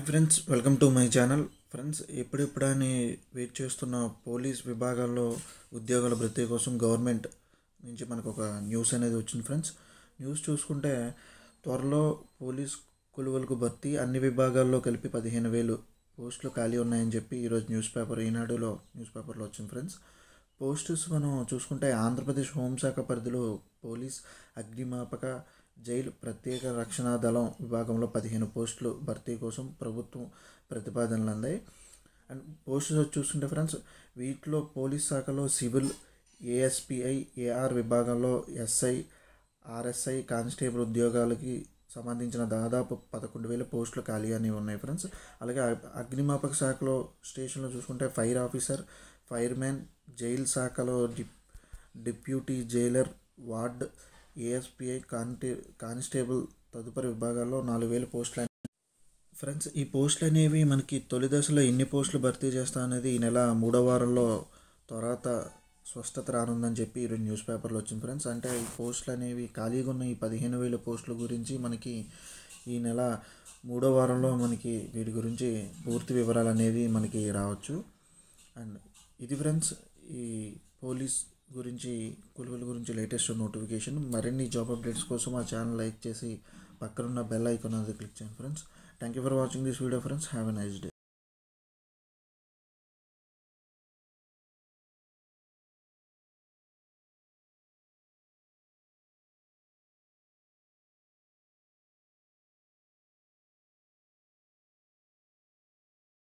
friends welcome to my channel friends ఎప్పుడెప్పుడని wait చేస్తున్న police విభాగాల్లో ఉద్యోగాల భర్తీ కోసం గవర్నమెంట్ నుంచి మనకు ఒక న్యూస్ అనేది వచ్చింది ఫ్రెండ్స్ న్యూస్ చూసుకుంటే త్వరలో పోలీస్ కొలువులకు భర్తీ అన్ని విభాగాల్లో కలిపి పదిహేను వేలు పోస్టులు ఖాళీ ఉన్నాయని చెప్పి ఈరోజు న్యూస్ పేపర్ ఈనాడులో న్యూస్ పేపర్లో వచ్చింది ఫ్రెండ్స్ పోస్టర్స్ మనం చూసుకుంటే ఆంధ్రప్రదేశ్ హోంశాఖ పరిధిలో పోలీస్ అగ్నిమాపక జైలు ప్రత్యేక రక్షణ దళం విభాగంలో పదిహేను పోస్టులు భర్తీ కోసం ప్రభుత్వం ప్రతిపాదనలు అందాయి అండ్ పోస్టర్స్ వచ్చి చూస్తుంటే ఫ్రెండ్స్ వీటిలో పోలీస్ శాఖలో సివిల్ ఏఎస్పిఐ ఏఆర్ విభాగంలో ఎస్ఐ ఆర్ఎస్ఐ కానిస్టేబుల్ ఉద్యోగాలకి సంబంధించిన దాదాపు పదకొండు వేల పోస్టులు ఖాళీ అనేవి ఉన్నాయి ఫ్రెండ్స్ అలాగే అగ్- అగ్నిమాపక శాఖలో స్టేషన్లో చూసుకుంటే ఫైర్ ఆఫీసర్ ఫైర్మెన్ జైల్ శాఖలో dep deputy jailer ward ASPI కానిటే కానిస్టేబుల్ తదుపరి విభాగాల్లో నాలుగు వేల పోస్టులు ఫ్రెండ్స్ ఈ పోస్టులు అనేవి మనకి తొలి దశలో ఎన్ని పోస్టులు భర్తీ చేస్తా అనేది ఈ నెల మూడో వారంలో తర్వాత స్పష్టత రానుందని చెప్పి ఈరోజు న్యూస్ పేపర్లో వచ్చింది ఫ్రెండ్స్ అంటే ఈ పోస్టులు అనేవి ఖాళీగా ఉన్న ఈ పదిహేను వేల పోస్టుల గురించి మనకి ఈ నెల మూడో వారంలో మనకి వీటి గురించి పూర్తి వివరాలు అనేవి మనకి రావచ్చు అండ్ ఇది ఫ్రెండ్స్ ఈ పోలీస్ గురించి కొలువుల గురించి లేటెస్ట్ నోటిఫికేషన్ మరిన్ని జాబ్ అప్డేట్స్ కోసం మా ఛానల్ లైక్ చేసి పక్కనున్న బెల్ ఐకాన్ అనేది క్లిక్ చేయండి friends thank you for watching this video friends have a nice day